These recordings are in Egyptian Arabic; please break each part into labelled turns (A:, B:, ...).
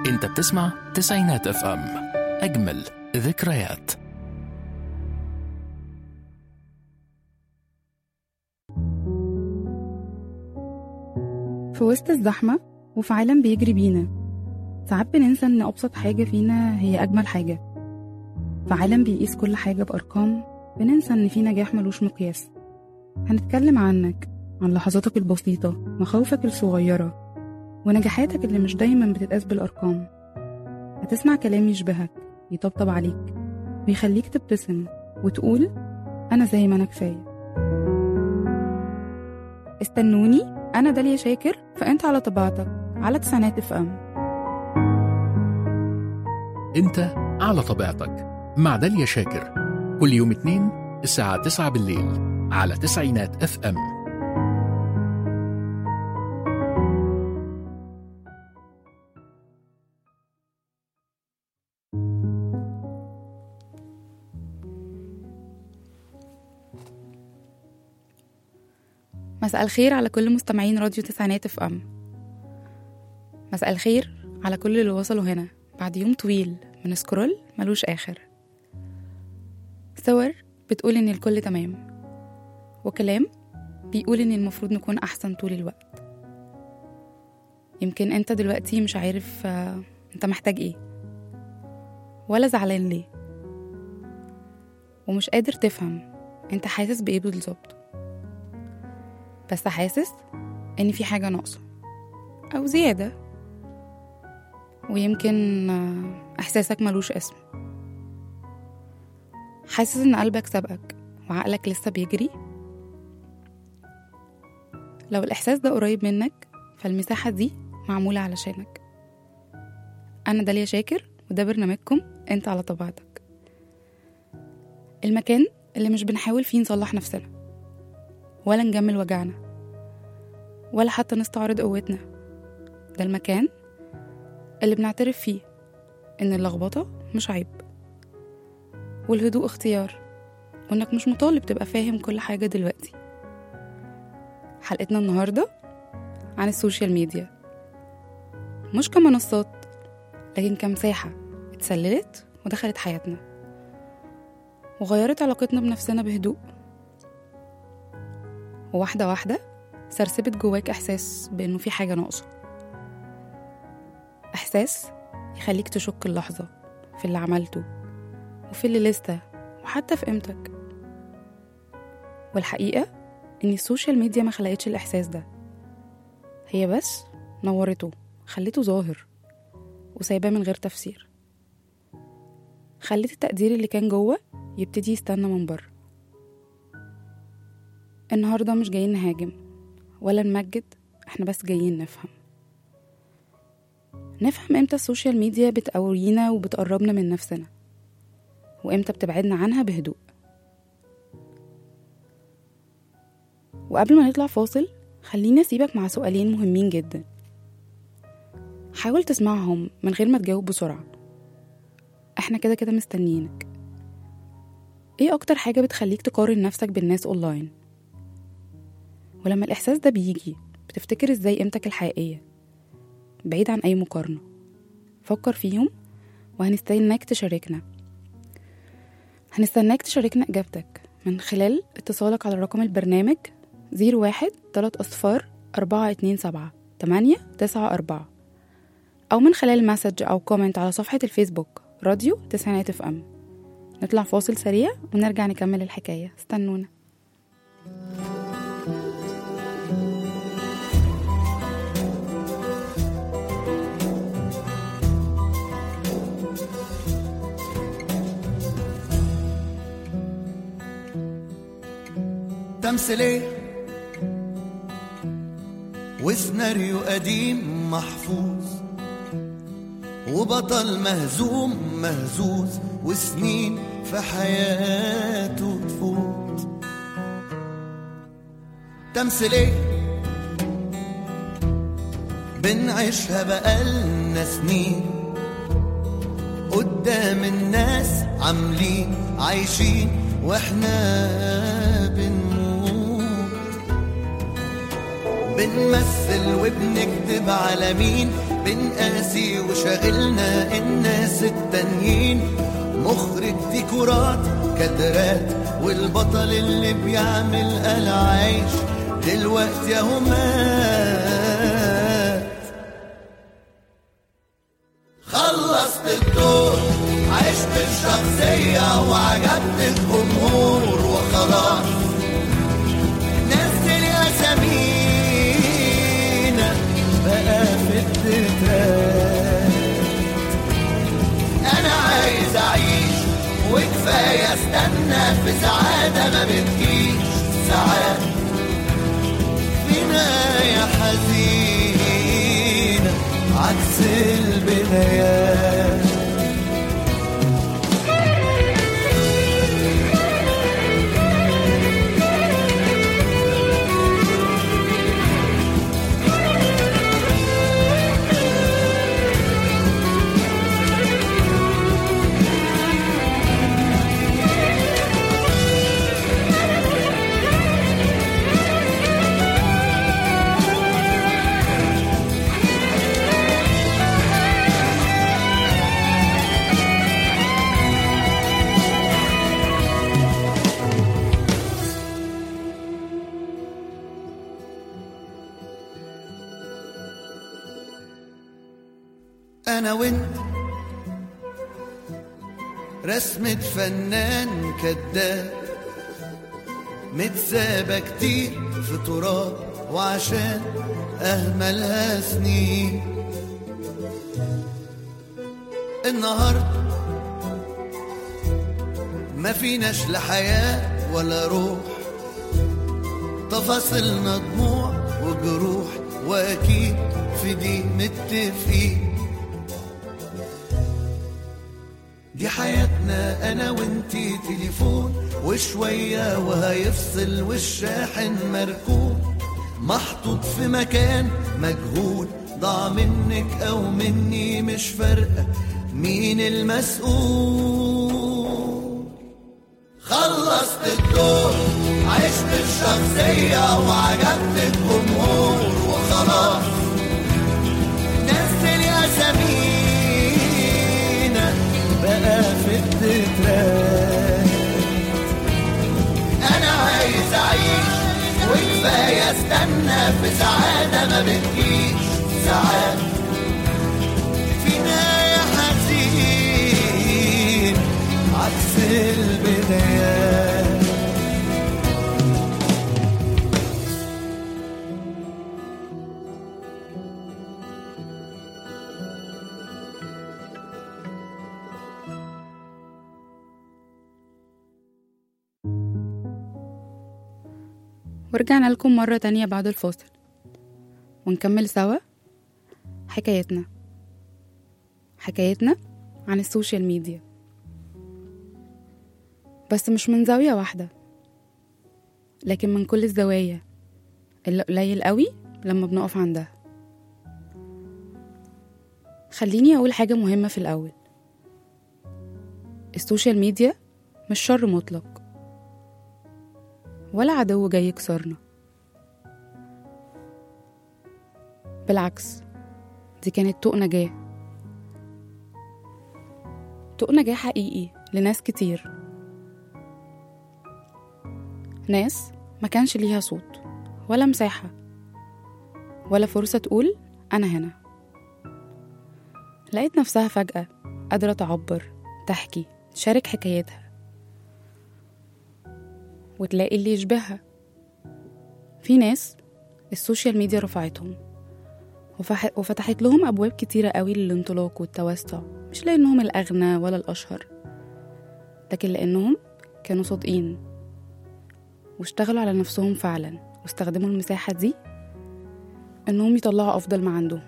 A: انت بتسمع تسعينات اف ام اجمل ذكريات
B: في وسط الزحمة وفي عالم بيجري بينا ساعات بننسى إن أبسط حاجة فينا هي أجمل حاجة في عالم بيقيس كل حاجة بأرقام بننسى إن في نجاح ملوش مقياس هنتكلم عنك عن لحظاتك البسيطة مخاوفك الصغيرة ونجاحاتك اللي مش دايما بتتقاس بالأرقام هتسمع كلام يشبهك يطبطب عليك ويخليك تبتسم وتقول أنا زي ما أنا كفاية استنوني أنا داليا شاكر فأنت على طبيعتك على تسعينات اف ام
A: انت على طبيعتك مع داليا شاكر كل يوم اثنين الساعة 9 بالليل على تسعينات اف ام
B: مساء الخير على كل مستمعين راديو تسعينات اف ام مساء الخير على كل اللي وصلوا هنا بعد يوم طويل من سكرول ملوش آخر صور بتقول إن الكل تمام وكلام بيقول إن المفروض نكون أحسن طول الوقت يمكن أنت دلوقتي مش عارف آه، أنت محتاج إيه ولا زعلان ليه ومش قادر تفهم أنت حاسس بإيه بالظبط بس حاسس إن في حاجة ناقصة أو زيادة ويمكن آه، إحساسك ملوش اسم حاسس إن قلبك سبقك وعقلك لسه بيجري لو الإحساس ده قريب منك فالمساحة دي معمولة علشانك أنا داليا شاكر وده برنامجكم أنت على طبيعتك المكان اللي مش بنحاول فيه نصلح نفسنا ولا نجمل وجعنا ولا حتى نستعرض قوتنا ده المكان اللي بنعترف فيه إن اللخبطة مش عيب والهدوء اختيار وإنك مش مطالب تبقى فاهم كل حاجة دلوقتي حلقتنا النهاردة عن السوشيال ميديا مش كمنصات لكن كمساحة اتسللت ودخلت حياتنا وغيرت علاقتنا بنفسنا بهدوء وواحدة واحدة سرسبت جواك إحساس بإنه في حاجة ناقصة إحساس يخليك تشك اللحظة في اللي عملته وفي اللي لسه وحتى في قيمتك والحقيقة إن السوشيال ميديا ما خلقتش الإحساس ده هي بس نورته خليته ظاهر وسايباه من غير تفسير خلت التقدير اللي كان جوه يبتدي يستنى من بره النهاردة مش جايين نهاجم ولا نمجد احنا بس جايين نفهم نفهم امتى السوشيال ميديا بتقوينا وبتقربنا من نفسنا وامتى بتبعدنا عنها بهدوء وقبل ما نطلع فاصل خليني اسيبك مع سؤالين مهمين جدا حاول تسمعهم من غير ما تجاوب بسرعة احنا كده كده مستنيينك ايه اكتر حاجة بتخليك تقارن نفسك بالناس اونلاين ولما الاحساس ده بيجي بتفتكر ازاي قيمتك الحقيقية بعيد عن اي مقارنة فكر فيهم وهنستناك تشاركنا هنستناك تشاركنا إجابتك من خلال اتصالك على رقم البرنامج 01 3 أصفار 427 8 9 4 أو من خلال مسج أو كومنت على صفحة الفيسبوك راديو تسعينات اف ام نطلع فاصل سريع ونرجع نكمل الحكاية استنونا
C: تمثيلية وسيناريو قديم محفوظ وبطل مهزوم مهزوز وسنين في حياته تفوت تمثيلية بنعيشها بقالنا سنين قدام الناس عاملين عايشين واحنا بنموت بنمثل وبنكذب على مين بنقاسي وشغلنا الناس التانيين مخرج ديكورات كادرات والبطل اللي بيعمل قلع عيش دلوقتي اهو مات خلصت الدور عشت الشخصية وعجبت الجمهور وخلاص نزل أسامينا بقى في التترات أنا عايز أعيش وكفاية استنى في سعادة ما بتجيش ساعات في نهاية حزينة عكس البدايات انا وانت رسمة فنان كداب متسابة كتير في تراب وعشان اهملها سنين النهاردة ما فيناش لا حياة ولا روح تفاصيلنا دموع وجروح واكيد في دي متفقين دي حياتنا انا وانتي تليفون وشوية وهيفصل والشاحن مركون محطوط في مكان مجهول ضاع منك او مني مش فارقة مين المسؤول خلصت الدور عشت الشخصية وعجبت الجمهور وخلاص نزل أسامينا بقى في التترات أنا عايز أعيش وكفاية استنى في سعادة ما بتجيش ساعات في نهاية حزين عكس البدايات
B: ورجعنا لكم مرة تانية بعد الفاصل ونكمل سوا حكايتنا حكايتنا عن السوشيال ميديا بس مش من زاوية واحدة لكن من كل الزوايا اللي قليل قوي لما بنقف عندها خليني أقول حاجة مهمة في الأول السوشيال ميديا مش شر مطلق ولا عدو جاي يكسرنا بالعكس دي كانت طوق نجاة طوق نجاة حقيقي لناس كتير ناس ما كانش ليها صوت ولا مساحة ولا فرصة تقول أنا هنا لقيت نفسها فجأة قادرة تعبر تحكي تشارك حكايتها وتلاقي اللي يشبهها في ناس السوشيال ميديا رفعتهم وفح- وفتحت لهم أبواب كتيرة قوي للانطلاق والتوسع مش لأنهم الأغنى ولا الأشهر لكن لأنهم كانوا صادقين واشتغلوا على نفسهم فعلا واستخدموا المساحة دي إنهم يطلعوا أفضل ما عندهم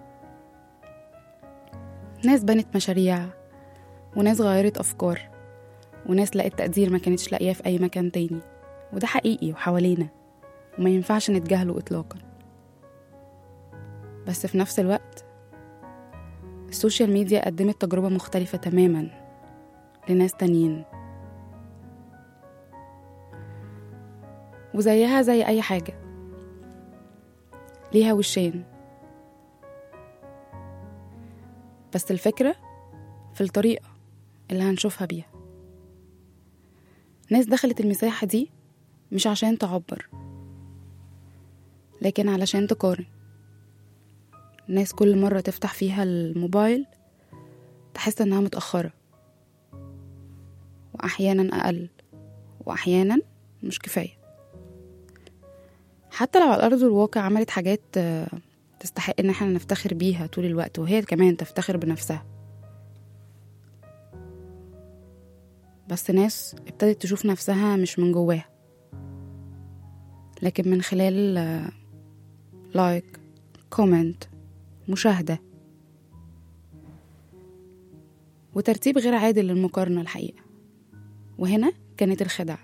B: ناس بنت مشاريع وناس غيرت أفكار وناس لقت تقدير ما كانتش لاقياه في أي مكان تاني وده حقيقي وحوالينا وما ينفعش نتجاهله إطلاقا بس في نفس الوقت السوشيال ميديا قدمت تجربة مختلفة تماما لناس تانيين وزيها زي أي حاجة ليها وشين بس الفكرة في الطريقة اللي هنشوفها بيها ناس دخلت المساحة دي مش عشان تعبر لكن علشان تقارن ناس كل مرة تفتح فيها الموبايل تحس انها متأخرة وأحيانا أقل وأحيانا مش كفاية حتى لو على أرض الواقع عملت حاجات آه، تستحق إن احنا نفتخر بيها طول الوقت وهي كمان تفتخر بنفسها بس ناس ابتدت تشوف نفسها مش من جواها لكن من خلال آه، لايك كومنت مشاهدة وترتيب غير عادل للمقارنة الحقيقة وهنا كانت الخدعة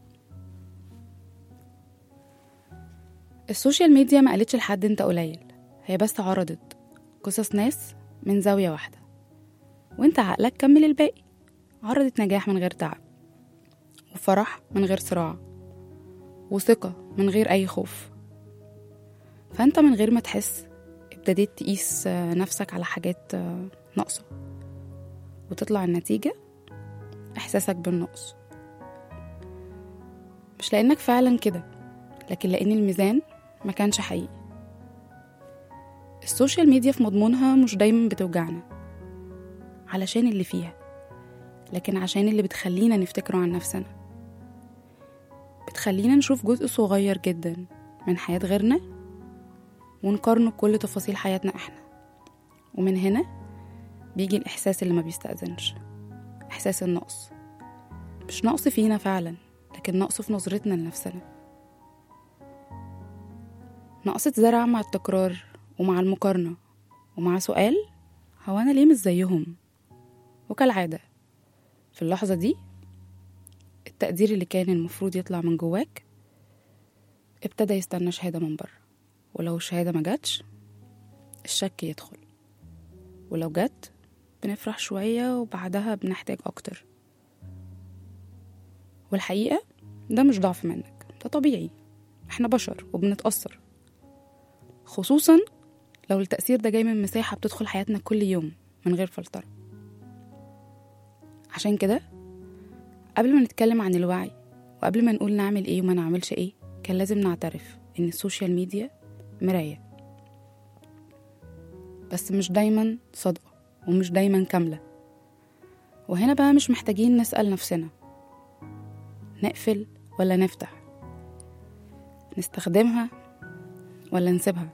B: السوشيال ميديا ما قالتش لحد انت قليل هي بس عرضت قصص ناس من زاوية واحدة وانت عقلك كمل الباقي عرضت نجاح من غير تعب وفرح من غير صراع وثقة من غير أي خوف فأنت من غير ما تحس ابتديت تقيس آه، نفسك على حاجات آه، ناقصة وتطلع النتيجة إحساسك بالنقص مش لأنك فعلا كده لكن لأن الميزان ما كانش حقيقي السوشيال ميديا في مضمونها مش دايما بتوجعنا علشان اللي فيها لكن عشان اللي بتخلينا نفتكره عن نفسنا بتخلينا نشوف جزء صغير جدا من حياة غيرنا ونقارنه بكل تفاصيل حياتنا احنا ومن هنا بيجي الإحساس اللي ما بيستأذنش إحساس النقص مش نقص فينا فعلا لكن نقص في نظرتنا لنفسنا نقص اتزرع مع التكرار ومع المقارنة ومع سؤال هو أنا ليه مش زيهم وكالعادة في اللحظة دي التقدير اللي كان المفروض يطلع من جواك ابتدى يستنى شهادة من بره ولو الشهادة ما جاتش الشك يدخل ولو جت بنفرح شوية وبعدها بنحتاج أكتر والحقيقة ده مش ضعف منك ده طبيعي احنا بشر وبنتأثر خصوصا لو التأثير ده جاي من مساحة بتدخل حياتنا كل يوم من غير فلترة عشان كده قبل ما نتكلم عن الوعي وقبل ما نقول نعمل ايه وما نعملش ايه كان لازم نعترف ان السوشيال ميديا مراية بس مش دايما صادقة ومش دايما كاملة وهنا بقى مش محتاجين نسأل نفسنا نقفل ولا نفتح نستخدمها ولا نسيبها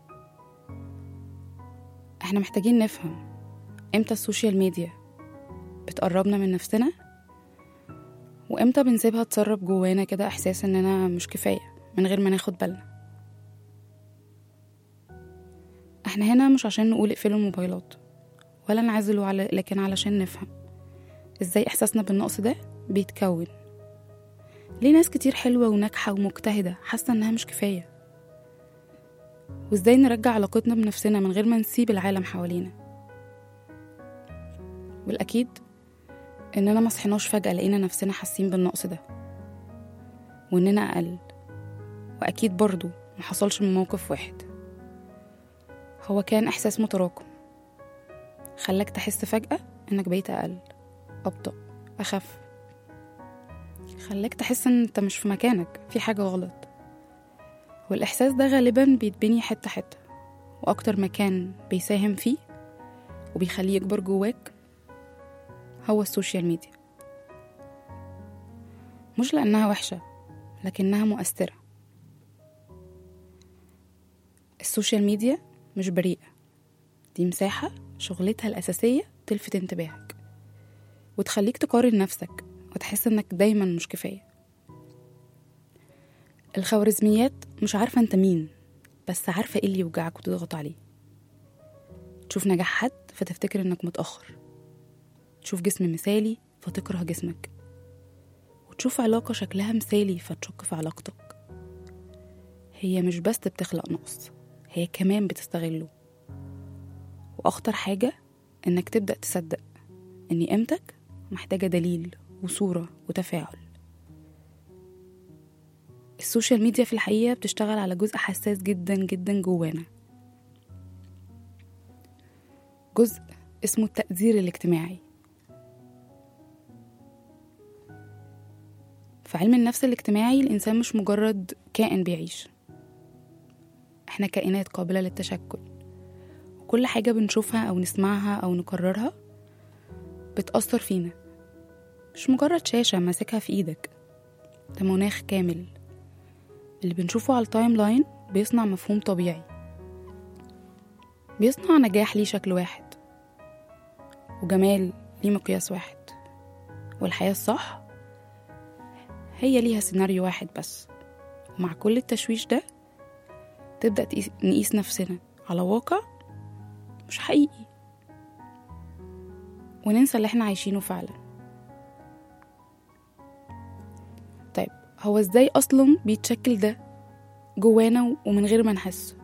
B: احنا محتاجين نفهم امتى السوشيال ميديا بتقربنا من نفسنا وامتى بنسيبها تسرب جوانا كده احساس اننا مش كفايه من غير ما ناخد بالنا احنا هنا مش عشان نقول اقفلوا الموبايلات ولا نعزلوا على لكن علشان نفهم ازاي احساسنا بالنقص ده بيتكون ليه ناس كتير حلوة وناجحة ومجتهدة حاسة انها مش كفاية وازاي نرجع علاقتنا بنفسنا من غير ما نسيب العالم حوالينا والاكيد اننا ما صحيناش فجأة لقينا نفسنا حاسين بالنقص ده واننا اقل واكيد برضو ما حصلش من موقف واحد هو كان احساس متراكم خلاك تحس فجأة انك بقيت اقل ابطأ اخف خلاك تحس ان انت مش في مكانك في حاجة غلط والإحساس ده غالبا بيتبني حتة حتة وأكتر مكان بيساهم فيه وبيخليه يكبر جواك هو السوشيال ميديا مش لأنها وحشة لكنها مؤثرة السوشيال ميديا مش بريئة دي مساحة شغلتها الأساسية تلفت انتباهك وتخليك تقارن نفسك وتحس انك دايما مش كفاية الخوارزميات مش عارفة انت مين بس عارفة ايه اللي يوجعك وتضغط عليه تشوف نجاح حد فتفتكر انك متأخر تشوف جسم مثالي فتكره جسمك وتشوف علاقة شكلها مثالي فتشك في علاقتك هي مش بس بتخلق نقص هي كمان بتستغله وأخطر حاجة إنك تبدأ تصدق إن قيمتك محتاجة دليل وصورة وتفاعل السوشيال ميديا في الحقيقة بتشتغل على جزء حساس جدا جدا جوانا جزء اسمه التقدير الاجتماعي في علم النفس الاجتماعي الإنسان مش مجرد كائن بيعيش احنا كائنات قابلة للتشكل وكل حاجة بنشوفها أو نسمعها أو نكررها بتأثر فينا مش مجرد شاشة ماسكها في إيدك ده مناخ كامل اللي بنشوفه على التايم لاين بيصنع مفهوم طبيعي بيصنع نجاح ليه شكل واحد وجمال ليه مقياس واحد والحياة الصح هي ليها سيناريو واحد بس ومع كل التشويش ده تبدأ تقيس- نقيس نفسنا على واقع مش حقيقي وننسى اللي احنا عايشينه فعلا طيب هو ازاي اصلا بيتشكل ده جوانا ومن غير ما نحس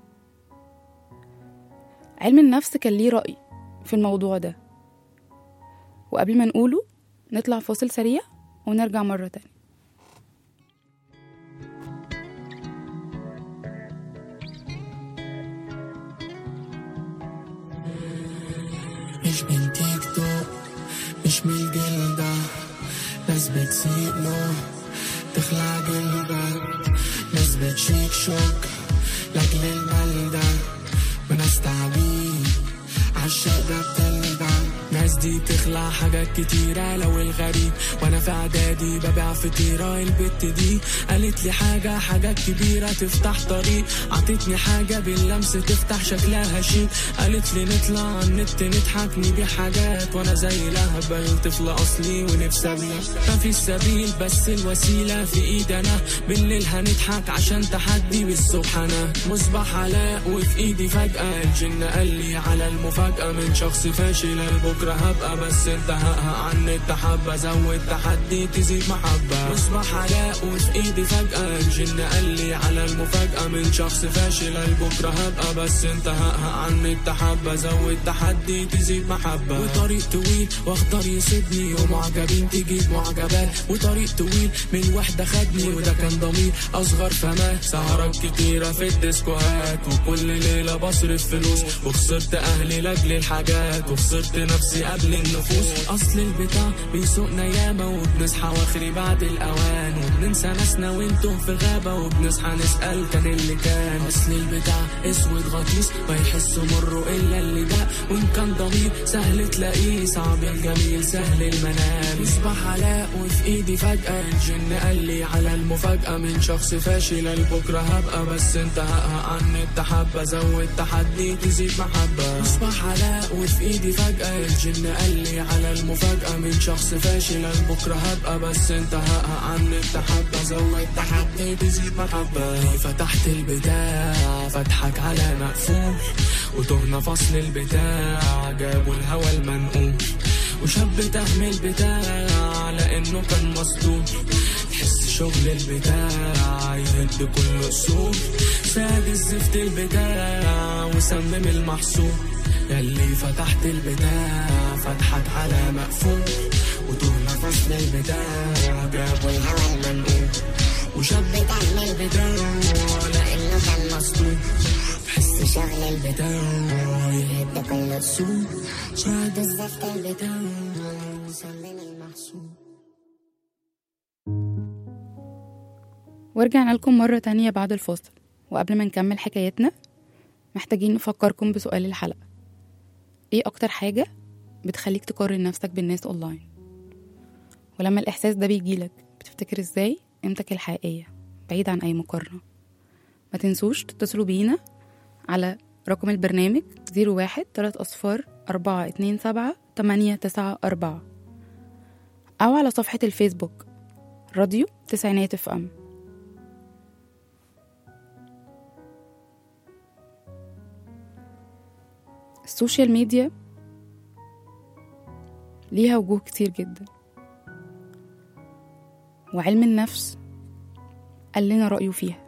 B: علم النفس كان ليه رأي في الموضوع ده وقبل ما نقوله نطلع فاصل سريع ونرجع مرة تانية
D: مش من تيك توك مش من الجلدة ناس بتسيق له تخلع جلدك ناس بتشيك شوك لاجل الملدة وناس تعبين عالشوق ده بتلدع ناس دي تخلع حاجات كتيرة لو الغريب وانا في اعدادي ببيع فطيرة البت دي قالت لي حاجة حاجات كبيرة تفتح طريق عطتني حاجة باللمس تفتح شكلها شيك قالت لي نطلع على النت نضحك نبيع حاجات وانا زي لهبل طفل اصلي ونفسي ابيع ما في السبيل بس الوسيلة في ايدي انا بالليل هنضحك عشان تحدي بالصبح انا مصباح علاء وفي ايدي فجأة الجن قال لي على المفاجأة من شخص فاشل لبكرة هبقى بس انتهاءها عن التحب زود تحدي تزيد محبة مصباح علاء وفي ايدي فجأة الجن قال لي على المفاجأة من شخص فاشل لبكرة هبقى بس انتهاءها عن التحب زود تحدي تزيد محبة وطريق طويل واخضر يسدني ومعجبين تجيب معجبات وطريق طويل من الوحدة خدني وده كان ضمير اصغر فمات سهرات كتيرة في الديسكوهات وكل ليلة بصرف فلوس وخسرت اهلي لاجل الحاجات وخسرت نفسي قبل النفوس اصل البتاع بيسوقنا ياما وبنصحى واخري بعد الاوان وبننسى ناسنا وانتم في غابة وبنصحى نسأل كان اللي كان اصل البتاع اسود غطيس ما يحس مره الا اللي ده وان كان ضمير سهل تلاقيه صعب الجميل سهل المنام يصبح علاء وفي ايدي فجأة الجن قال لي على المفاجأة من شخص فاشل لبكرة هبقى بس انتهاءها عن التحب زود تحدي تزيد محبة يصبح علاء وفي ايدي فجأة الجن قال لي على المفاجأة من شخص فاشل لبكرة هبقى بس انتهاءها عن التحب زود تحدي تزيد محبة فتحت البتاع فتحك على مقفول وتهنا فصل البتاع جابوا الهوى المنقول وشاب تهم البتاع لانه كان مسطول تحس شغل البتاع يهد كل اصول ساد الزفت البتاع وسمم المحصول ياللي فتحت البتاع فتحك على مقفول وتهنا فصل البتاع جابوا الهوى المنقول وشاب تهم البتاع لانه كان مسطول تحس شغل البتاع يهد كل اصول ساد الزفت البتاع وسمم المحصول
B: ورجعنا لكم مرة تانية بعد الفاصل وقبل ما نكمل حكايتنا محتاجين نفكركم بسؤال الحلقة ايه أكتر حاجة بتخليك تقارن نفسك بالناس أونلاين ولما الإحساس ده بيجيلك بتفتكر ازاي قيمتك الحقيقية بعيد عن أي مقارنة ما تنسوش تتصلوا بينا على رقم البرنامج 01 3 أصفار 4 2 7 8 9 4 أو على صفحة الفيسبوك راديو تسعينات اف ام السوشيال ميديا ليها وجوه كتير جدا وعلم النفس قال لنا رأيه فيها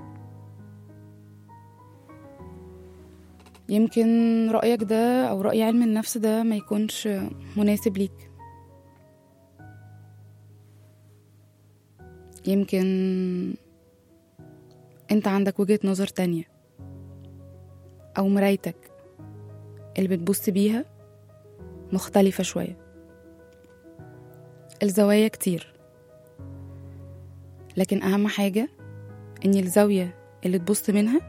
B: يمكن رأيك ده أو رأي علم النفس ده ما يكونش مناسب ليك يمكن انت عندك وجهة نظر تانية او مرايتك اللي بتبص بيها مختلفة شوية الزوايا كتير لكن أهم حاجة إن الزاوية اللي تبص منها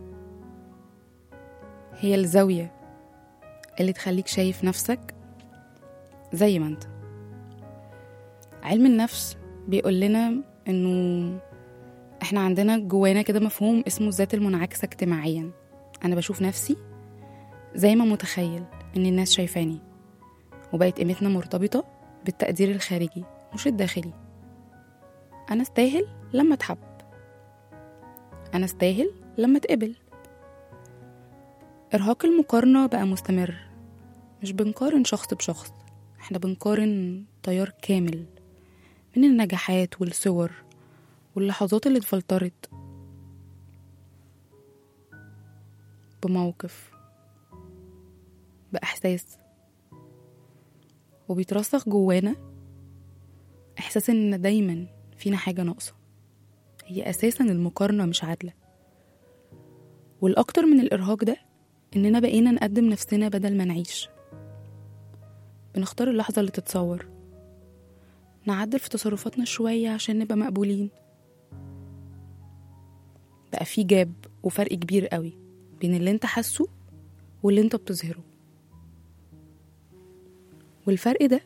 B: هي الزاوية اللي تخليك شايف نفسك زي ما انت علم النفس بيقول لنا انه احنا عندنا جوانا كده مفهوم اسمه الذات المنعكسة اجتماعيا انا بشوف نفسي زي ما متخيل ان الناس شايفاني وبقت قيمتنا مرتبطة بالتقدير الخارجي مش الداخلي انا استاهل لما اتحب انا استاهل لما اتقبل ارهاق المقارنة بقى مستمر مش بنقارن شخص بشخص احنا بنقارن تيار كامل من النجاحات والصور واللحظات اللي اتفلترت بموقف بإحساس وبيترسخ جوانا إحساس إن دايما فينا حاجة ناقصة هي أساسا المقارنة مش عادلة والأكتر من الإرهاق ده إننا بقينا نقدم نفسنا بدل ما نعيش بنختار اللحظة اللي تتصور نعدل في تصرفاتنا شوية عشان نبقى مقبولين بقى في جاب وفرق كبير قوي بين اللي انت حاسه واللي انت بتظهره والفرق ده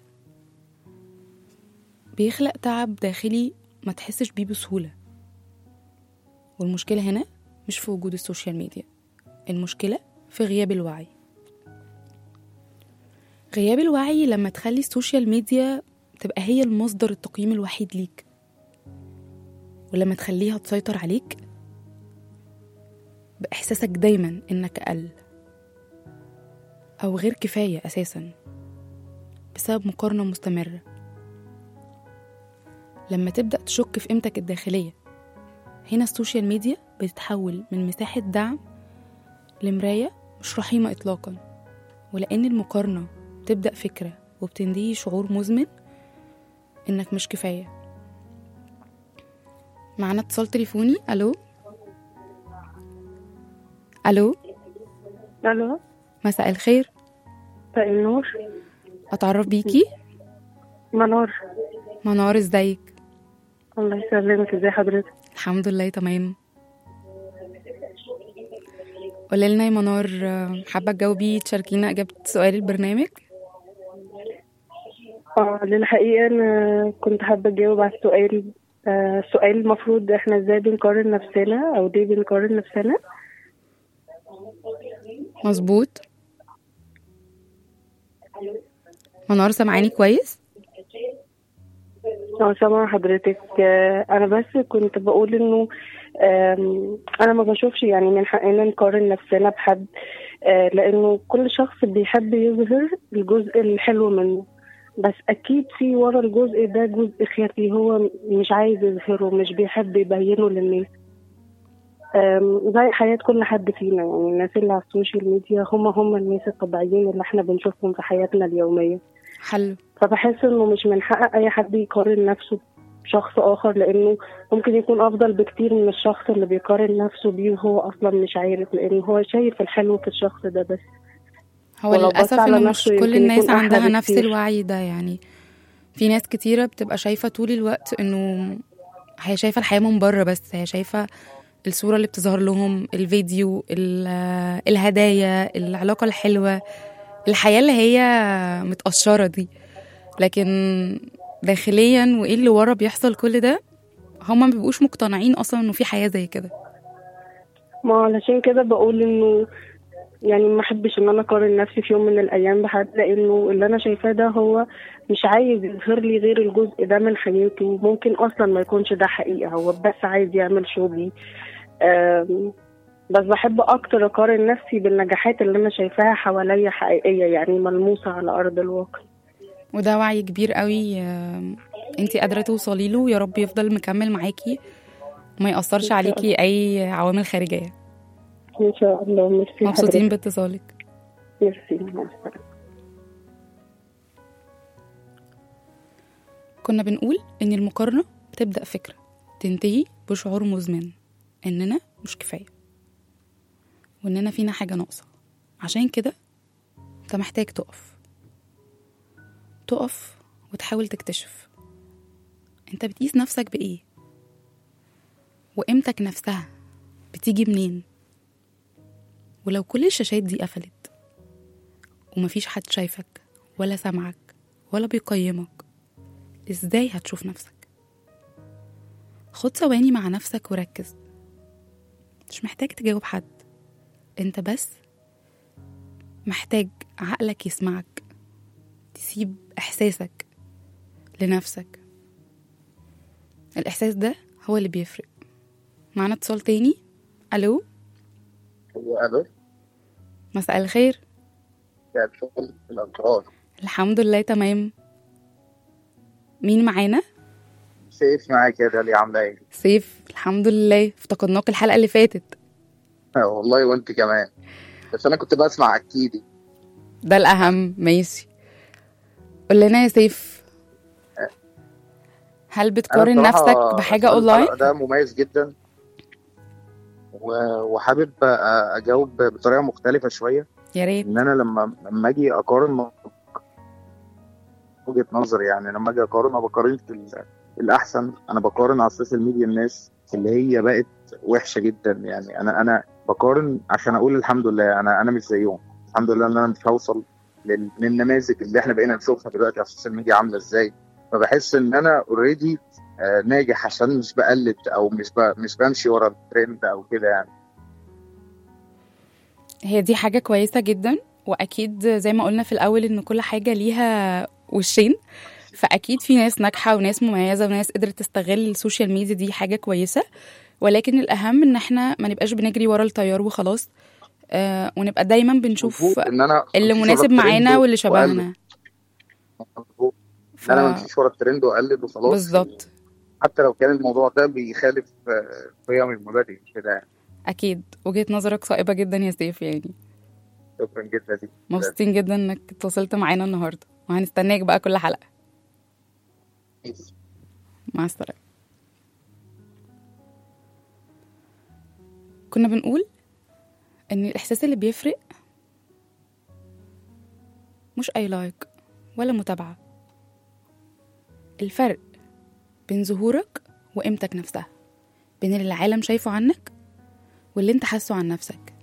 B: بيخلق تعب داخلي ما تحسش بيه بسهولة والمشكلة هنا مش في وجود السوشيال ميديا المشكلة في غياب الوعي غياب الوعي لما تخلي السوشيال ميديا تبقى هي المصدر التقييم الوحيد ليك ولما تخليها تسيطر عليك بإحساسك دايما إنك أقل أو غير كفاية أساسا بسبب مقارنة مستمرة لما تبدأ تشك في قيمتك الداخلية هنا السوشيال ميديا بتتحول من مساحة دعم لمراية مش رحيمة إطلاقا ولأن المقارنة تبدأ فكرة وبتنتهي شعور مزمن إنك مش كفاية معانا اتصال تليفوني ألو ألو
E: الو
B: مساء الخير
E: مساء النور
B: أتعرف بيكي
E: منار
B: منار ازيك
E: الله يسلمك ازي حضرتك
B: الحمد لله تمام قولي لنا يا منار آه، حابة تجاوبي تشاركينا إجابة سؤال البرنامج
E: اه للحقيقة انا كنت حابة اجاوب على السؤال آه، السؤال المفروض احنا ازاي بنقارن نفسنا او ليه بنقارن نفسنا
B: مظبوط منار سامعاني كويس
E: اه سامعة حضرتك آه، انا بس كنت بقول انه آم، انا ما بشوفش يعني من حقنا نقارن نفسنا بحد آه، لانه كل شخص بيحب يظهر الجزء الحلو منه بس اكيد في ورا الجزء ده جزء خفي هو مش عايز يظهره مش بيحب يبينه للناس آم، زي حياة كل حد فينا يعني الناس اللي على السوشيال ميديا هم هم الناس الطبيعيين اللي احنا بنشوفهم في حياتنا اليومية
B: حلو
E: فبحس انه مش من حق اي حد يقارن نفسه بشخص اخر لانه ممكن يكون افضل بكتير من الشخص اللي بيقارن نفسه بيه وهو اصلا مش عارف لانه هو شايف الحلو في الشخص ده بس
B: هو
E: ولو بص
B: للأسف
E: على
B: إنه مش
E: نفسه
B: كل
E: يمكن
B: الناس
E: يكون أحلى
B: عندها نفس
E: بكتير.
B: الوعي ده يعني في ناس كتيرة بتبقى شايفة طول الوقت إنه هي شايفة الحياة من بره بس هي شايفة الصورة اللي بتظهر لهم الفيديو ال- الهدايا العلاقة الحلوة الحياة اللي هي متقشرة دي لكن داخليا وايه اللي ورا بيحصل كل ده هما ما بيبقوش مقتنعين اصلا انه في حياة زي كده
E: ما علشان كده بقول انه يعني ما احبش ان انا اقارن نفسي في يوم من الايام بحد لانه اللي انا شايفاه ده هو مش عايز يظهر لي غير الجزء ده من حياته ممكن اصلا ما يكونش ده حقيقه هو بس عايز يعمل شو بيه آم، بس بحب اكتر اقارن نفسي بالنجاحات اللي انا شايفاها حواليا حقيقيه يعني ملموسه على ارض الواقع
B: وده وعي كبير قوي آم، انتي قادرة توصلي له يا رب يفضل مكمل معاكي وما يأثرش
E: إن شاء
B: عليكي اي عوامل خارجية
E: ان شاء الله ميرسي
B: مبسوطين
E: حضرتك.
B: باتصالك
E: ميرسي مع السلامه
B: كنا بنقول إن المقارنة بتبدأ فكرة تنتهي بشعور مزمن إننا مش كفاية وإننا فينا حاجة ناقصة عشان كده أنت محتاج تقف تقف وتحاول تكتشف أنت بتقيس نفسك بإيه وقيمتك نفسها بتيجي منين ولو كل الشاشات دي قفلت ومفيش حد شايفك ولا سامعك ولا بيقيمك ازاي هتشوف نفسك خد ثواني مع نفسك وركز مش محتاج تجاوب حد انت بس محتاج عقلك يسمعك تسيب احساسك لنفسك الاحساس ده هو اللي بيفرق معانا اتصال تاني الو
F: الو
B: مساء الخير
F: يا الفل الأنقاض
B: الحمد لله تمام مين معانا
F: سيف معاك يا داليا عاملة ايه؟
B: سيف الحمد لله افتقدناك الحلقة اللي فاتت
F: آه، والله وانت كمان بس انا كنت بسمع اكيد
B: ده الأهم ماشي قول لنا يا سيف هل بتقارن نفسك بحاجة أونلاين؟
F: ده مميز جدا و- وحابب أ- اجاوب بطريقه مختلفه شويه
B: يا ريت
F: ان انا لما لما اجي اقارن ما- وجهه نظري يعني لما اجي اقارن ما بقارنش ال- الاحسن انا بقارن على السوشيال ميديا الناس اللي هي بقت وحشه جدا يعني انا انا بقارن عشان اقول الحمد لله انا انا مش زيهم الحمد لله ان انا مش هوصل لل- للنماذج اللي احنا بقينا نشوفها دلوقتي على السوشيال ميديا عامله ازاي فبحس ان انا اوريدي ناجح عشان مش بقلد او مش ب... مش بمشي ورا الترند او كده يعني
B: هي دي حاجة كويسة جدا وأكيد زي ما قلنا في الأول إن كل حاجة ليها وشين فأكيد في ناس ناجحة وناس مميزة وناس قدرت تستغل السوشيال ميديا دي حاجة كويسة ولكن الأهم إن احنا ما نبقاش بنجري ورا التيار وخلاص آه ونبقى دايما بنشوف
F: مظبوط ان انا
B: اللي
F: أمشيش ورا
B: مناسب
F: الترند
B: معانا واللي
F: وأقلد.
B: شبهنا
F: مظبوط.
B: ف...
F: ان انا ما امشيش ورا الترند واقلد وخلاص
B: بالظبط
F: حتى لو كان الموضوع ده بيخالف آه، قيم المبادئ كده يعني
B: أكيد وجهة نظرك صائبة جدا يا سيف يعني
F: شكرا جدا ليك
B: مبسوطين جدا إنك اتواصلت معانا النهاردة وهنستناك بقى كل حلقة مع السلامة كنا بنقول إن الإحساس اللي بيفرق مش أي لايك ولا متابعة الفرق بين ظهورك وقيمتك نفسها بين اللي العالم شايفه عنك واللي انت حاسه عن نفسك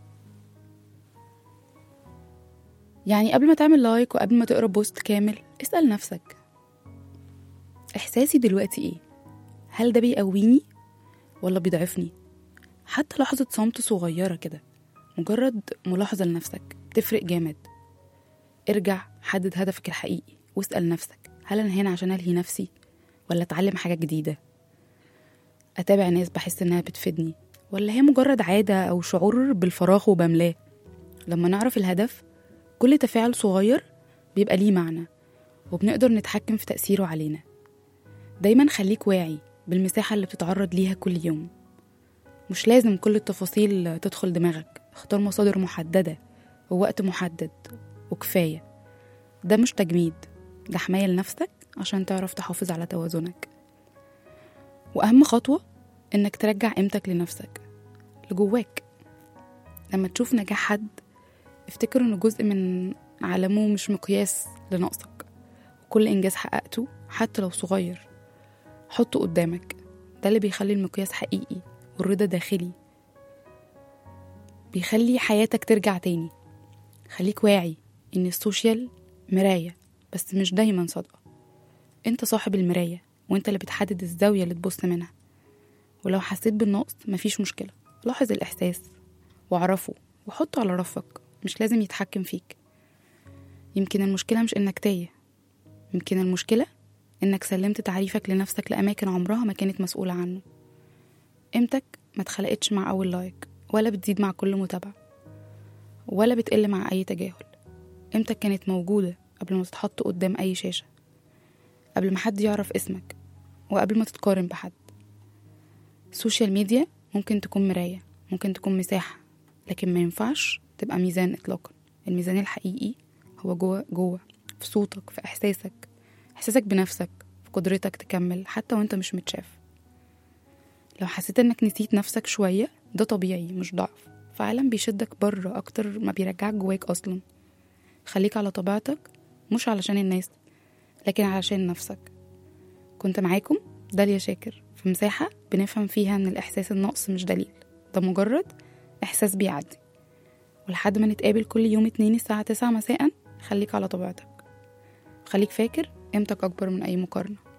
B: يعني قبل ما تعمل لايك وقبل ما تقرا بوست كامل اسأل نفسك إحساسي دلوقتي إيه؟ هل ده بيقويني ولا بيضعفني؟ حتى لحظة صمت صغيرة كده مجرد ملاحظة لنفسك تفرق جامد ارجع حدد هدفك الحقيقي واسأل نفسك هل أنا هنا عشان ألهي نفسي ولا أتعلم حاجة جديدة أتابع ناس بحس إنها بتفيدني ولا هي مجرد عادة أو شعور بالفراغ وبملاه لما نعرف الهدف كل تفاعل صغير بيبقى ليه معنى وبنقدر نتحكم في تأثيره علينا دايما خليك واعي بالمساحة اللي بتتعرض ليها كل يوم مش لازم كل التفاصيل تدخل دماغك اختار مصادر محددة ووقت محدد وكفاية ده مش تجميد ده حماية لنفسك عشان تعرف تحافظ على توازنك وأهم خطوة إنك ترجع قيمتك لنفسك لجواك لما تشوف نجاح حد افتكر إنه جزء من عالمه مش مقياس لنقصك وكل إنجاز حققته حتى لو صغير حطه قدامك ده اللي بيخلي المقياس حقيقي والرضا داخلي بيخلي حياتك ترجع تاني خليك واعي إن السوشيال مراية بس مش دايما صادقة انت صاحب المراية وانت اللي بتحدد الزاوية اللي تبص منها ولو حسيت بالنقص مفيش مشكلة لاحظ الإحساس واعرفه وحطه على رفك مش لازم يتحكم فيك يمكن المشكلة مش إنك تايه يمكن المشكلة إنك سلمت تعريفك لنفسك لأماكن عمرها ما كانت مسؤولة عنه قيمتك ما اتخلقتش مع أول لايك ولا بتزيد مع كل متابعة ولا بتقل مع أي تجاهل قيمتك كانت موجودة قبل ما تتحط قدام أي شاشة قبل ما حد يعرف اسمك وقبل ما تتقارن بحد السوشيال ميديا ممكن تكون مراية ممكن تكون مساحة لكن ما ينفعش تبقى ميزان إطلاقا الميزان الحقيقي هو جوه جوه في صوتك في إحساسك إحساسك بنفسك في قدرتك تكمل حتى وانت مش متشاف لو حسيت انك نسيت نفسك شوية ده طبيعي مش ضعف فعلا بيشدك بره اكتر ما بيرجعك جواك اصلا خليك على طبيعتك مش علشان الناس لكن علشان نفسك كنت معاكم داليا شاكر في مساحة بنفهم فيها ان الاحساس النقص مش دليل ده مجرد احساس بيعدي ولحد ما نتقابل كل يوم اتنين الساعة تسعة مساء خليك على طبيعتك خليك فاكر قيمتك أكبر من أي مقارنة